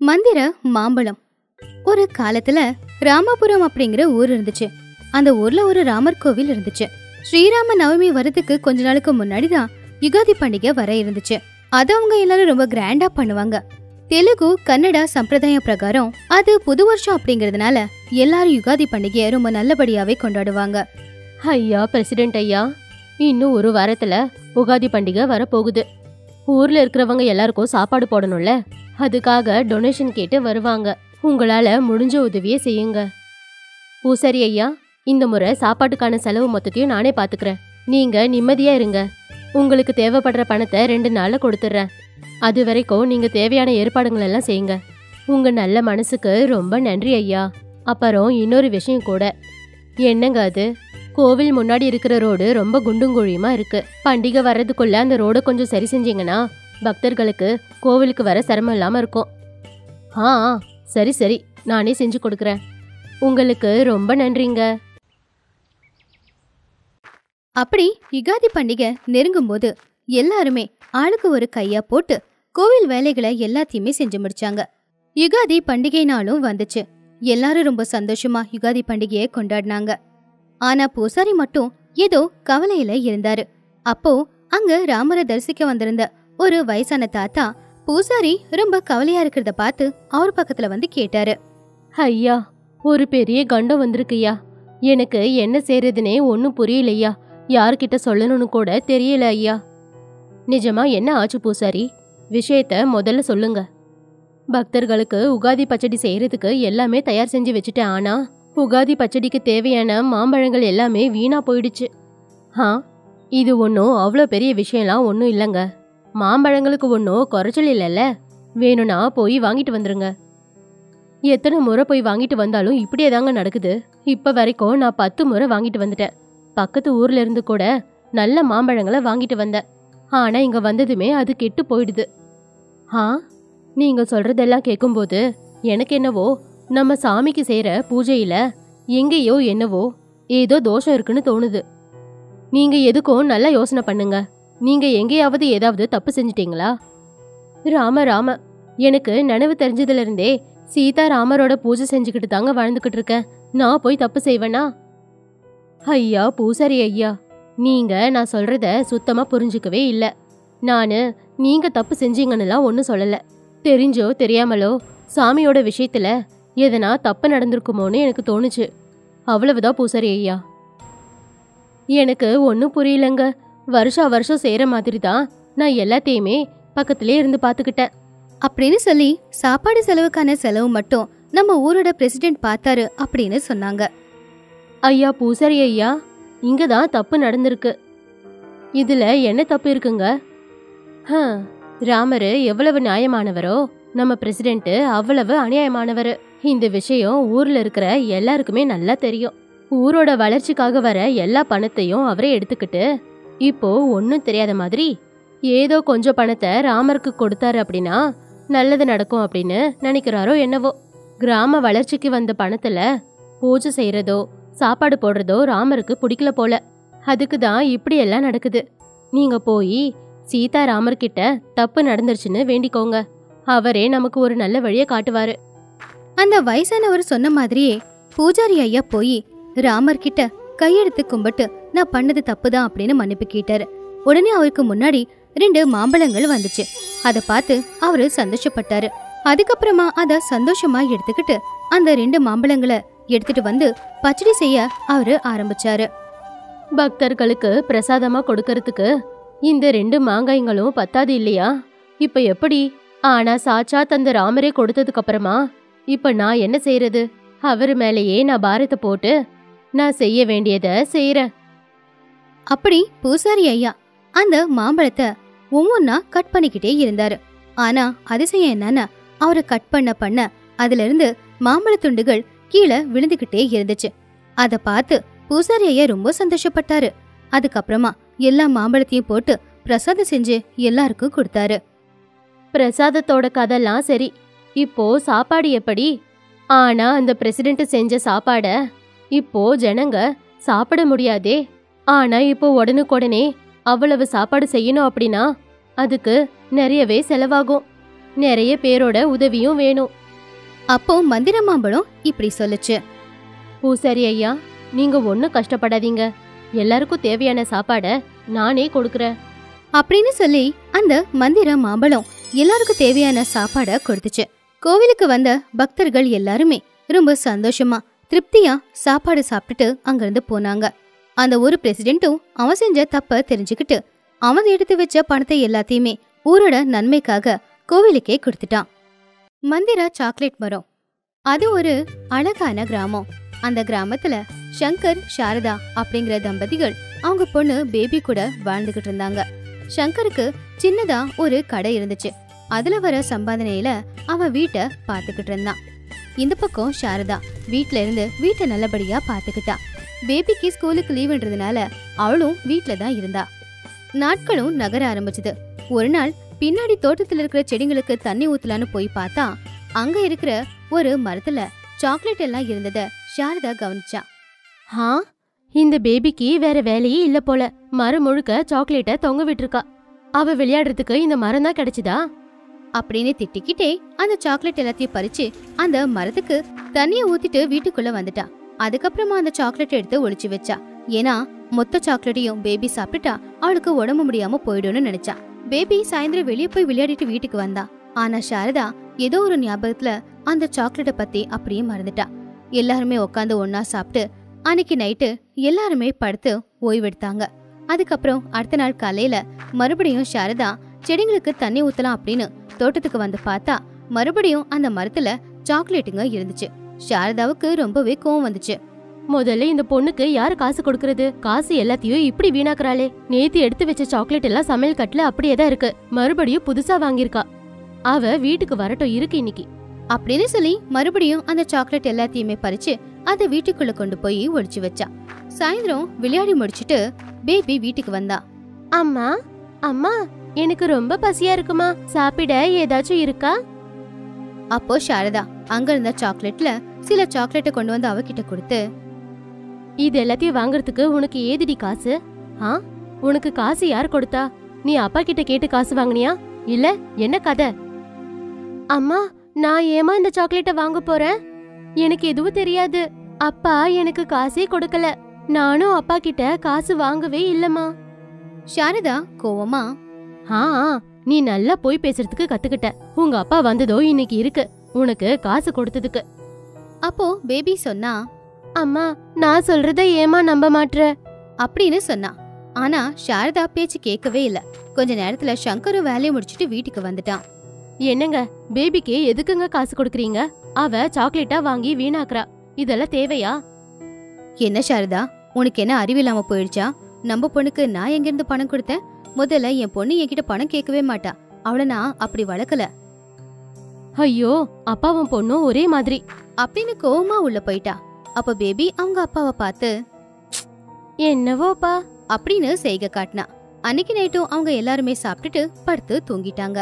மந்திர மாம்பழம் ஒரு காலத்துல ராமபுரம் அப்படிங்கிற ஊர் இருந்துச்சு அந்த ஊர்ல ஒரு ராமர் கோவில் இருந்துச்சு ஸ்ரீராம நவமி வரதுக்கு கொஞ்ச நாளுக்கு முன்னாடி தான் யுகாதி பண்டிகை வர இருந்துச்சு அது அவங்க எல்லாரும் ரொம்ப கிராண்டா பண்ணுவாங்க தெலுங்கு கன்னடா சம்பிரதாயம் பிரகாரம் அது புது வருஷம் அப்படிங்கறதுனால எல்லாரும் யுகாதி பண்டிகையை ரொம்ப நல்லபடியாவே கொண்டாடுவாங்க ஐயா பிரசிடென்ட் ஐயா இன்னும் ஒரு வாரத்துல உகாதி பண்டிகை வரப்போகுது ஊர்ல இருக்கிறவங்க எல்லாருக்கும் சாப்பாடு போடணும்ல அதுக்காக டொனேஷன் கேட்டு வருவாங்க உங்களால முடிஞ்ச உதவியை செய்யுங்க பூசாரி ஐயா இந்த முறை சாப்பாட்டுக்கான செலவு மொத்தத்தையும் நானே பாத்துக்கிறேன் நீங்க நிம்மதியா இருங்க உங்களுக்கு தேவைப்படுற பணத்தை ரெண்டு நாள்ல கொடுத்துட்றேன் அது வரைக்கும் நீங்க தேவையான ஏற்பாடுகள் எல்லாம் செய்யுங்க உங்க நல்ல மனசுக்கு ரொம்ப நன்றி ஐயா அப்புறம் இன்னொரு விஷயம் கூட என்னங்க அது கோவில் முன்னாடி இருக்கிற ரோடு ரொம்ப குண்டும் குழியுமா இருக்கு பண்டிகை வர்றதுக்குள்ள அந்த ரோடை கொஞ்சம் சரி செஞ்சீங்கன்னா பக்தர்களுக்கு கோவிலுக்கு வர சிரமம் இல்லாம இருக்கும் ஆ ஆ, சரி சரி நானே செஞ்சு கொடுக்குறேன் உங்களுக்கு ரொம்ப நன்றிங்க அப்படி யுகாதி பண்டிகை நெருங்கும் போது எல்லாருமே ஆளுக்கு ஒரு கையா போட்டு கோவில் வேலைகளை எல்லாத்தையுமே செஞ்சு முடிச்சாங்க யுகாதி பண்டிகை நாளும் வந்துச்சு எல்லாரும் ரொம்ப சந்தோஷமா யுகாதி பண்டிகையை கொண்டாடினாங்க ஆனா பூசாரி மட்டும் ஏதோ கவலையில இருந்தாரு அப்போ அங்க ராமரை தரிசிக்க வந்திருந்த ஒரு வயசான தாத்தா பூசாரி ரொம்ப கவலையா இருக்கிறத பார்த்து அவர் பக்கத்துல வந்து கேட்டாரு ஐயா ஒரு பெரிய கண்டம் வந்திருக்குய்யா எனக்கு என்ன செய்யறதுனே ஒன்றும் புரியலையா யார்கிட்ட சொல்லணும்னு கூட தெரியல ஐயா நிஜமா என்ன ஆச்சு பூசாரி விஷயத்த முதல்ல சொல்லுங்க பக்தர்களுக்கு உகாதி பச்சடி செய்யறதுக்கு எல்லாமே தயார் செஞ்சு வச்சுட்டேன் ஆனா உகாதி பச்சடிக்கு தேவையான மாம்பழங்கள் எல்லாமே வீணா போயிடுச்சு ஆ இது ஒன்றும் அவ்வளோ பெரிய விஷயம்லாம் ஒன்றும் இல்லைங்க மாம்பழங்களுக்கு ஒன்றும் குறைச்சல் இல்லைல்ல வேணும்னா போய் வாங்கிட்டு வந்துருங்க எத்தனை முறை போய் வாங்கிட்டு வந்தாலும் இப்படியே தாங்க நடக்குது இப்ப வரைக்கும் நான் பத்து முறை வாங்கிட்டு வந்துட்டேன் பக்கத்து ஊர்ல இருந்து கூட நல்ல மாம்பழங்களை வாங்கிட்டு வந்தேன் ஆனா இங்க வந்ததுமே அது கெட்டு போயிடுது ஆ நீங்க சொல்றதெல்லாம் கேட்கும்போது எனக்கு என்னவோ நம்ம சாமிக்கு செய்யற பூஜையில எங்கேயோ என்னவோ ஏதோ தோஷம் இருக்குன்னு தோணுது நீங்க எதுக்கும் நல்லா யோசனை பண்ணுங்க நீங்க எங்கேயாவது ஏதாவது தப்பு செஞ்சிட்டீங்களா ராம ராம எனக்கு நினைவு தெரிஞ்சதுல இருந்தே சீதா ராமரோட பூஜை செஞ்சுக்கிட்டு தாங்க வாழ்ந்துகிட்டு இருக்கேன் நான் போய் தப்பு செய்வேனா ஐயா பூசாரி ஐயா நீங்க நான் சொல்றத சுத்தமா புரிஞ்சுக்கவே இல்ல நானு நீங்க தப்பு செஞ்சீங்கன்னுலாம் ஒன்றும் சொல்லல தெரிஞ்சோ தெரியாமலோ சாமியோட விஷயத்துல எதனா தப்பு நடந்திருக்குமோன்னு எனக்கு தோணுச்சு அவ்வளவுதான் பூசாரி ஐயா எனக்கு ஒன்றும் புரியலங்க வருஷா வருஷம் செய்யற மாதிரி தான் நான் எல்லாத்தையுமே பக்கத்திலே இருந்து பார்த்துக்கிட்டேன் அப்படின்னு சொல்லி சாப்பாடு செலவுக்கான செலவு மட்டும் நம்ம ஊரோட பிரசிடென்ட் பார்த்தாரு அப்படின்னு சொன்னாங்க ஐயா பூசாரி ஐயா இங்க தான் தப்பு நடந்திருக்கு இதுல என்ன தப்பு இருக்குங்க ஹ, ராமரு எவ்வளவு நியாயமானவரோ நம்ம பிரசிடென்ட் அவ்வளவு அநியாயமானவர் இந்த விஷயம் ஊர்ல இருக்கிற எல்லாருக்குமே நல்லா தெரியும் ஊரோட வளர்ச்சிக்காக வர எல்லா பணத்தையும் அவரே எடுத்துக்கிட்டு இப்போ ஒன்றும் தெரியாத மாதிரி ஏதோ கொஞ்சம் பணத்தை ராமருக்கு கொடுத்தாரு அப்படின்னா நல்லது நடக்கும் அப்படின்னு நினைக்கிறாரோ என்னவோ கிராம வளர்ச்சிக்கு வந்த பணத்துல பூஜை செய்யறதோ சாப்பாடு போடுறதோ ராமருக்கு பிடிக்கல போல அதுக்கு தான் இப்படி எல்லாம் நடக்குது நீங்க போய் சீதா ராமர்கிட்ட தப்பு நடந்துருச்சுன்னு வேண்டிக்கோங்க அவரே நமக்கு ஒரு நல்ல வழியை காட்டுவாரு அந்த வயசானவர் சொன்ன மாதிரியே பூஜாரி ஐயா போய் ராமர் கிட்ட கையெடுத்து கும்பிட்டு நான் பண்ணது தப்புதான் அப்படின்னு மன்னிப்பு கேட்டாரு உடனே அவருக்கு முன்னாடி ரெண்டு மாம்பழங்கள் வந்துச்சு அத பார்த்து அவரு சந்தோஷப்பட்டாரு அதுக்கப்புறமா அத சந்தோஷமா எடுத்துக்கிட்டு அந்த ரெண்டு மாம்பழங்களை எடுத்துட்டு வந்து பச்சடி செய்ய அவரு ஆரம்பிச்சாரு பக்தர்களுக்கு பிரசாதமா கொடுக்கறதுக்கு இந்த ரெண்டு மாங்காய்களும் பத்தாது இல்லையா இப்ப எப்படி ஆனா சாட்சாத் அந்த ராமரே கொடுத்ததுக்கு அப்புறமா இப்ப நான் என்ன செய்யறது அவர் மேலேயே நான் பாரத்தை போட்டு நான் செய்ய வேண்டியதை செய்யறேன் அப்படி பூசாரி ஐயா அந்த மாம்பழத்தை ஒவ்வொன்னா கட் பண்ணிக்கிட்டே இருந்தாரு ஆனா அதிசயம் என்னன்னா அவரு கட் பண்ண பண்ண அதுல இருந்து மாம்பழ துண்டுகள் கீழே விழுந்துகிட்டே இருந்துச்சு அத பார்த்து பூசாரி ஐயா ரொம்ப சந்தோஷப்பட்டாரு அதுக்கப்புறமா எல்லா மாம்பழத்தையும் போட்டு பிரசாதம் செஞ்சு எல்லாருக்கும் கொடுத்தாரு பிரசாதத்தோட கதெல்லாம் சரி இப்போ சாப்பாடு எப்படி ஆனா அந்த பிரசிடென்ட் செஞ்ச சாப்பாட இப்போ ஜனங்க சாப்பிட முடியாதே ஆனா இப்போ உடனுக்குடனே அவ்வளவு சாப்பாடு செய்யணும் அப்படின்னா அதுக்கு நிறையவே செலவாகும் நிறைய பேரோட உதவியும் வேணும் அப்போ மந்திர மாம்பழம் இப்படி சொல்லுச்சு பூசாரி ஐயா நீங்க ஒன்றும் கஷ்டப்படாதீங்க எல்லாருக்கும் தேவையான சாப்பாடை நானே கொடுக்குறேன் அப்படின்னு சொல்லி அந்த மந்திர மாம்பழம் எல்லாருக்கும் தேவையான சாப்பாட கொடுத்துச்சு கோவிலுக்கு வந்த பக்தர்கள் எல்லாருமே ரொம்ப சந்தோஷமா திருப்தியா சாப்பாடு சாப்பிட்டுட்டு அங்கிருந்து போனாங்க அந்த ஒரு பிரசிடென்ட்டும் அவன் செஞ்ச தப்ப தெரிஞ்சுக்கிட்டு அவன் எடுத்து வச்ச பணத்தை எல்லாத்தையுமே ஊரோட நன்மைக்காக கோவிலுக்கே கொடுத்துட்டான் மந்திரா சாக்லேட் மரம் அது ஒரு அழகான கிராமம் அந்த கிராமத்துல சங்கர் சாரதா அப்படிங்கிற தம்பதிகள் அவங்க பொண்ணு பேபி கூட வாழ்ந்துகிட்டு இருந்தாங்க சங்கருக்கு சின்னதா ஒரு கடை இருந்துச்சு அதுல வர சம்பாதனையில அவன் வீட்டை பாத்துக்கிட்டு இருந்தான் இந்த பக்கம் சாரதா வீட்ல இருந்து வீட்டை நல்லபடியா பாத்துக்கிட்டா பேபிக்கு ஸ்கூலுக்கு லீவுன்றதுனால அவளும் வீட்ல தான் இருந்தா நாட்களும் நகர ஆரம்பிச்சது ஒரு நாள் பின்னாடி தோட்டத்துல இருக்கிற செடிங்களுக்கு தண்ணி ஊத்தலான்னு போய் பார்த்தா அங்க இருக்கிற ஒரு மரத்துல சாக்லேட் எல்லாம் இருந்தத சாரதா கவனிச்சா ஆ இந்த பேபிக்கு வேற வேலையே இல்ல போல மரம் முழுக்க சாக்லேட்டை தொங்க விட்டுருக்கா அவ விளையாடுறதுக்கு இந்த மரம் தான் கிடைச்சுதா அப்படின்னு திட்டிக்கிட்டே அந்த சாக்லேட் எல்லாத்தையும் பறிச்சு அந்த மரத்துக்கு தண்ணிய ஊத்திட்டு வீட்டுக்குள்ள வந்துட்டா அதுக்கப்புறமா அந்த சாக்லேட் எடுத்து ஒளிச்சு வச்சா ஏன்னா மொத்த சாக்லேட்டையும் பேபி சாப்பிட்டுட்டா அவளுக்கு உடம்பு முடியாம போயிடும்னு நினைச்சா பேபி சாயந்தரம் வெளியே போய் விளையாடிட்டு வீட்டுக்கு வந்தா ஆனா சாரதா ஏதோ ஒரு ஞாபகத்துல அந்த சாக்லேட்டை பத்தி அப்படியே மறந்துட்டா எல்லாருமே உட்காந்து ஒன்னா சாப்பிட்டு அன்னைக்கு நைட்டு எல்லாருமே படுத்து ஓய்வெடுத்தாங்க அதுக்கப்புறம் அடுத்த நாள் காலையில மறுபடியும் சாரதா செடிங்களுக்கு தண்ணி ஊத்தலாம் அப்படின்னு தோட்டத்துக்கு வந்து பார்த்தா மறுபடியும் அந்த மரத்துல சாக்லேட்டுங்க இருந்துச்சு சாரதாவுக்கு ரொம்பவே கோவம் வந்துச்சு முதல்ல இந்த பொண்ணுக்கு யாரு காசு கொடுக்கறது காசு எல்லாத்தையும் இப்படி வீணாக்குறாளே நேத்து எடுத்து வச்ச சாக்லேட் எல்லாம் சமையல் கட்டுல அப்படியே தான் இருக்கு மறுபடியும் புதுசா வாங்கியிருக்கா அவ வீட்டுக்கு வரட்டும் இருக்கு இன்னைக்கு அப்படின்னு சொல்லி மறுபடியும் அந்த சாக்லேட் எல்லாத்தையுமே பறிச்சு அதை வீட்டுக்குள்ள கொண்டு போய் ஒளிச்சு வச்சா சாயந்தரம் விளையாடி முடிச்சிட்டு பேபி வீட்டுக்கு வந்தா அம்மா அம்மா எனக்கு ரொம்ப பசியா இருக்குமா சாப்பிட ஏதாச்சும் இருக்கா அப்போ சாரதா அங்க இருந்த சாக்லேட்ல சில சாக்லேட்டை கொண்டு வந்து அவகிட்ட கொடுத்து இது எல்லாத்தையும் வாங்குறதுக்கு உனக்கு ஏதுடி காசு ஆ உனக்கு காசு யார் கொடுத்தா நீ அப்பா கிட்ட கேட்டு காசு வாங்குனியா இல்ல என்ன கதை அம்மா நான் ஏமா இந்த சாக்லேட்டை வாங்க போறேன் எனக்கு எதுவும் தெரியாது அப்பா எனக்கு காசே கொடுக்கல நானும் அப்பா கிட்ட காசு வாங்கவே இல்லம்மா சாரதா கோவமா ஆ ஆ, நீ நல்லா போய் பேசுறதுக்கு கத்துக்கிட்ட உங்க அப்பா வந்ததோ இன்னைக்கு இருக்கு உனக்கு காசு கொடுத்ததுக்கு அப்போ பேபி சொன்னா அம்மா நான் சொல்றத ஏமா நம்ப மாட்ற அப்படின்னு சொன்னா ஆனா சாரதா பேச்சு கேட்கவே இல்ல கொஞ்ச நேரத்துல சங்கரும் வேலையை முடிச்சிட்டு வீட்டுக்கு வந்துட்டான் என்னங்க பேபிக்கு எதுக்குங்க காசு கொடுக்குறீங்க அவ சாக்லேட்டா வாங்கி வீணாக்குறா இதெல்லாம் தேவையா என்ன சாரதா உனக்கு என்ன அறிவில்லாம போயிடுச்சா நம்ம பொண்ணுக்கு நான் எங்கிருந்து பணம் கொடுத்தேன் முதல்ல என் பொண்ணு என்கிட்ட பணம் கேட்கவே மாட்டா அவளை நான் அப்படி வளர்க்கல ஐயோ அப்பாவும் பொண்ணும் ஒரே மாதிரி அப்படின்னு கோவமா உள்ள போயிட்டா அப்ப பேபி அவங்க அப்பாவை பார்த்து என்னவோப்பா அப்படின்னு செய்க காட்டினா அன்னைக்கு நைட்டும் அவங்க எல்லாருமே சாப்பிட்டுட்டு படுத்து தூங்கிட்டாங்க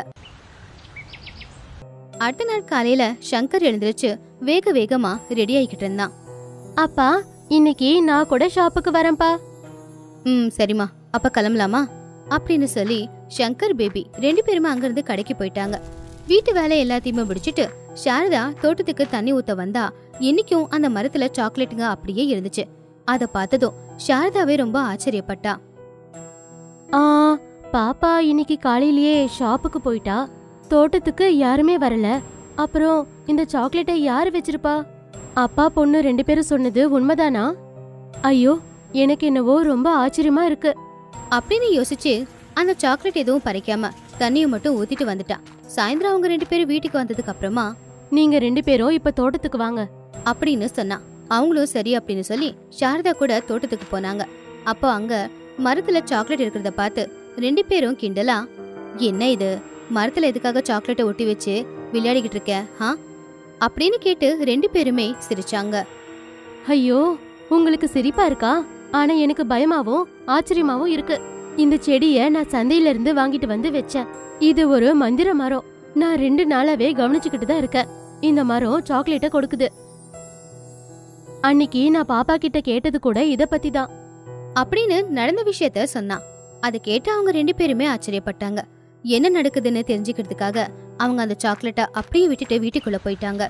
அடுத்த நாள் காலையில சங்கர் எழுந்திருச்சு வேக வேகமா ரெடி ஆகிக்கிட்டு இருந்தான் அப்பா இன்னைக்கு நான் கூட ஷாப்புக்கு வரேன்ப்பா ம் சரிம்மா அப்ப கிளம்பலாமா அப்படின்னு சொல்லி சங்கர் பேபி ரெண்டு பேருமே அங்கிருந்து கடைக்கு போயிட்டாங்க வீட்டு வேலை எல்லாத்தையுமே முடிச்சிட்டு சாரதா தோட்டத்துக்கு தண்ணி ஊத்த வந்தா இன்னைக்கும் அந்த மரத்துல சாக்லேட்டுங்க அப்படியே இருந்துச்சு அத பார்த்ததும் சாரதாவே ரொம்ப ஆச்சரியப்பட்டா ஆ பாப்பா இன்னைக்கு காலையிலேயே ஷாப்புக்கு போயிட்டா தோட்டத்துக்கு யாருமே வரல அப்புறம் இந்த சாக்லேட்டை யாரு வச்சிருப்பா அப்பா பொண்ணு ரெண்டு பேரும் சொன்னது உண்மைதானா ஐயோ எனக்கு என்னவோ ரொம்ப ஆச்சரியமா இருக்கு அப்படின்னு யோசிச்சு அந்த சாக்லேட் எதுவும் பறிக்காம தண்ணியை மட்டும் ஊத்திட்டு வந்துட்டா சாயந்தரம் அவங்க ரெண்டு பேரும் வீட்டுக்கு வந்ததுக்கு அப்புறமா நீங்க ரெண்டு பேரும் இப்ப தோட்டத்துக்கு வாங்க அப்படின்னு சொன்னா அவங்களும் சரி அப்படின்னு சொல்லி சாரதா கூட தோட்டத்துக்கு போனாங்க அப்போ அங்க மரத்துல சாக்லேட் இருக்கிறத பார்த்து ரெண்டு பேரும் கிண்டலா என்ன இது மரத்துல எதுக்காக சாக்லேட்டை ஒட்டி வச்சு விளையாடிக்கிட்டு இருக்க ஹா அப்படின்னு கேட்டு ரெண்டு பேருமே சிரிச்சாங்க ஐயோ உங்களுக்கு சிரிப்பா இருக்கா ஆனா எனக்கு பயமாவும் ஆச்சரியமாவும் இருக்கு இந்த செடிய நான் சந்தையில இருந்து வாங்கிட்டு வந்து வச்சேன் இது ஒரு மந்திர மரம் நான் ரெண்டு நாளாவே கவனிச்சுக்கிட்டு தான் இருக்கேன் இந்த மரம் சாக்லேட்டை கொடுக்குது அன்னிக்கு நான் பாப்பா கிட்ட கேட்டது கூட இத பத்தி தான் அப்படின்னு நடந்த விஷயத்த சொன்னான் அதை கேட்டு அவங்க ரெண்டு பேருமே ஆச்சரியப்பட்டாங்க என்ன நடக்குதுன்னு தெரிஞ்சுக்கிறதுக்காக அவங்க அந்த சாக்லேட்டை அப்படியே விட்டுட்டு வீட்டுக்குள்ள போயிட்டாங்க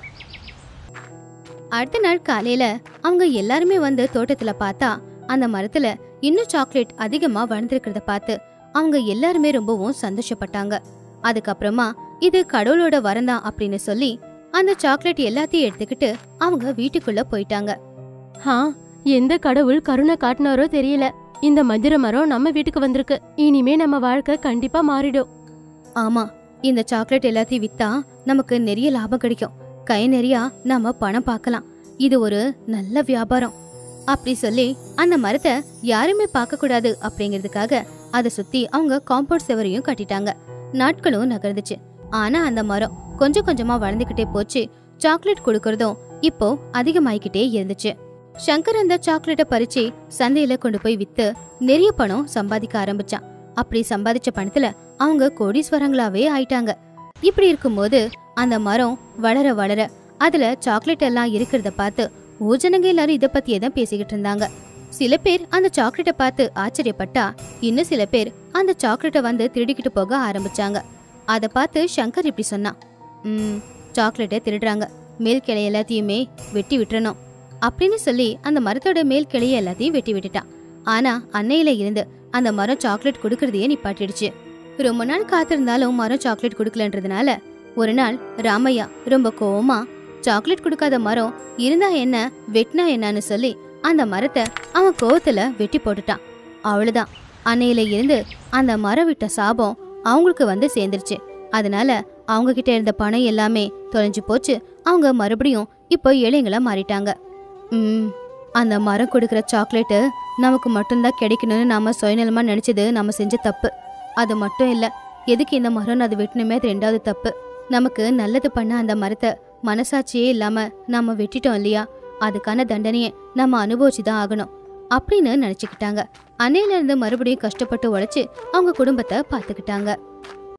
அடுத்த நாள் காலையில அவங்க எல்லாருமே வந்து தோட்டத்துல பார்த்தா அந்த மரத்துல இன்னும் சாக்லேட் அதிகமா வளர்ந்துருக்கிறத பார்த்து அவங்க எல்லாருமே ரொம்பவும் சந்தோஷப்பட்டாங்க அதுக்கப்புறமா இது கடவுளோட வரந்தான் அப்படின்னு சொல்லி அந்த சாக்லேட் எல்லாத்தையும் எடுத்துக்கிட்டு அவங்க வீட்டுக்குள்ள போயிட்டாங்க ஹா எந்த கடவுள் கருணை காட்டினாரோ தெரியல இந்த மதுர மரம் நம்ம வீட்டுக்கு வந்திருக்கு இனிமே நம்ம வாழ்க்கை கண்டிப்பா மாறிடும் ஆமா இந்த சாக்லேட் எல்லாத்தையும் வித்தா நமக்கு நிறைய லாபம் கிடைக்கும் கை நிறைய நாம பணம் பார்க்கலாம் இது ஒரு நல்ல வியாபாரம் அப்படி சொல்லி அந்த மரத்தை யாருமே பார்க்க கூடாது அப்படிங்கிறதுக்காக அதை சுத்தி அவங்க காம்பவுண்ட் செவரையும் கட்டிட்டாங்க நாட்களும் நகர்ந்துச்சு ஆனா அந்த மரம் கொஞ்சம் கொஞ்சமா வளர்ந்துகிட்டே போச்சு சாக்லேட் கொடுக்கறதும் இப்போ அதிகமாயிக்கிட்டே இருந்துச்சு சங்கர் அந்த சாக்லேட்டை பறிச்சு சந்தையில கொண்டு போய் வித்து நிறைய பணம் சம்பாதிக்க ஆரம்பிச்சான் அப்படி சம்பாதிச்ச பணத்துல அவங்க கோடீஸ்வரங்களாவே ஆயிட்டாங்க இப்படி இருக்கும்போது அந்த மரம் வளர வளர அதுல சாக்லேட் எல்லாம் இருக்கிறத பார்த்து ஊஜனங்க எல்லாரும் இத பத்தியே தான் பேசிக்கிட்டு இருந்தாங்க சில பேர் அந்த சாக்லேட்டை பார்த்து ஆச்சரியப்பட்டா இன்னும் சில பேர் அந்த சாக்லேட்டை வந்து திருடிக்கிட்டு போக ஆரம்பிச்சாங்க அதை பார்த்து சங்கர் இப்படி சொன்னான் ம் சாக்லேட்டை திருடுறாங்க மேல் கிளை எல்லாத்தையுமே வெட்டி விட்டுறணும் அப்படின்னு சொல்லி அந்த மரத்தோட மேல் கிளைய எல்லாத்தையும் வெட்டி விட்டுட்டான் ஆனா அன்னையில இருந்து அந்த மரம் சாக்லேட் கொடுக்கறதையே நிப்பாட்டிடுச்சு ரொம்ப நாள் காத்திருந்தாலும் மரம் சாக்லேட் கொடுக்கலன்றதுனால ஒரு நாள் ராமையா ரொம்ப கோவமா சாக்லேட் கொடுக்காத மரம் இருந்தா என்ன வெட்டினா என்னன்னு சொல்லி அந்த மரத்தை அவன் கோவத்துல வெட்டி போட்டுட்டான் அவ்வளவுதான் அன்னையில இருந்து அந்த மரம் விட்ட சாபம் அவங்களுக்கு வந்து சேர்ந்துருச்சு அதனால அவங்க கிட்ட இருந்த பணம் எல்லாமே தொலைஞ்சு போச்சு அவங்க மறுபடியும் இப்போ ஏழைங்களா மாறிட்டாங்க ம் அந்த மரம் கொடுக்குற சாக்லேட்டு நமக்கு மட்டும்தான் கிடைக்கணும்னு நாம சுயநலமா நினைச்சது நம்ம செஞ்ச தப்பு அது மட்டும் இல்ல எதுக்கு இந்த மரம் அது வெட்டணுமே அது ரெண்டாவது தப்பு நமக்கு நல்லது பண்ண அந்த மரத்தை மனசாட்சியே இல்லாம நாம வெட்டிட்டோம் இல்லையா அதுக்கான தண்டனையை நம்ம அனுபவிச்சு தான் ஆகணும் அப்படின்னு நினைச்சுக்கிட்டாங்க அன்னையில இருந்து மறுபடியும் கஷ்டப்பட்டு உழைச்சு அவங்க குடும்பத்தை பார்த்துக்கிட்டாங்க